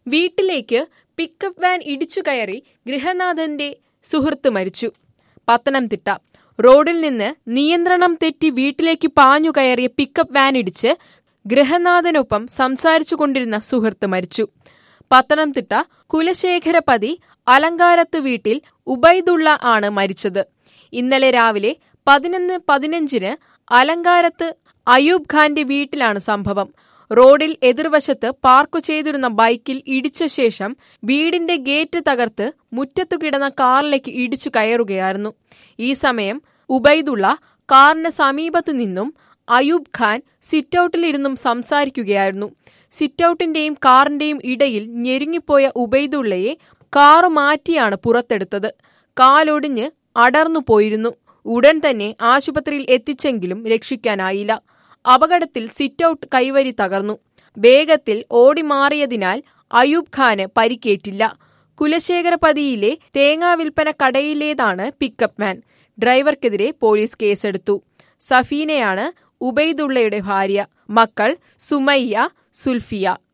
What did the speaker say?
വീട്ടിലേക്ക് pickup van ഇടിച്ചു കയറി ഗൃഹനാഥന്റെ സുഹൃത്ത് മരിച്ചു പത്തനംതിട്ട റോഡിൽ നിന്ന് നിയന്ത്രണം തെറ്റി വീട്ടിലേക്ക് പാഞ്ഞു കയറിയ പിക്കപ്പ് വാൻ ഇടിച്ച് ഗൃഹനാഥനൊപ്പം സംസാരിച്ചു കൊണ്ടിരുന്ന സുഹൃത്ത് മരിച്ചു പത്തനംതിട്ട കുലശേഖരപതി അലങ്കാരത്ത് വീട്ടിൽ ഉബൈദുള്ള ആണ് മരിച്ചത് ഇന്നലെ രാവിലെ പതിനൊന്ന് പതിനഞ്ചിന് അലങ്കാരത്ത് അയൂബ് ഖാന്റെ വീട്ടിലാണ് സംഭവം റോഡിൽ എതിർവശത്ത് പാർക്ക് ചെയ്തിരുന്ന ബൈക്കിൽ ഇടിച്ച ശേഷം വീടിന്റെ ഗേറ്റ് തകർത്ത് മുറ്റത്തു കിടന്ന കാറിലേക്ക് ഇടിച്ചു കയറുകയായിരുന്നു ഈ സമയം ഉബൈദുള്ള കാറിന് സമീപത്തു നിന്നും അയൂബ് ഖാൻ സിറ്റൌട്ടിലിരുന്നും സംസാരിക്കുകയായിരുന്നു സിറ്റൌട്ടിന്റെയും കാറിന്റെയും ഇടയിൽ ഞെരുങ്ങിപ്പോയ ഉബൈദുള്ളയെ കാറ് മാറ്റിയാണ് പുറത്തെടുത്തത് കാലൊടിഞ്ഞ് അടർന്നു പോയിരുന്നു ഉടൻ തന്നെ ആശുപത്രിയിൽ എത്തിച്ചെങ്കിലും രക്ഷിക്കാനായില്ല അപകടത്തിൽ സിറ്റൌട്ട് കൈവരി തകർന്നു വേഗത്തിൽ ഓടി മാറിയതിനാൽ അയൂബ് ഖാന് പരിക്കേറ്റില്ല കുലശേഖരപതിയിലെ തേങ്ങാ വിൽപ്പന കടയിലേതാണ് പിക്കപ്പ് വാൻ ഡ്രൈവർക്കെതിരെ പോലീസ് കേസെടുത്തു സഫീനയാണ് ഉബൈദുള്ളയുടെ ഭാര്യ മക്കൾ സുമയ്യ സുൽഫിയ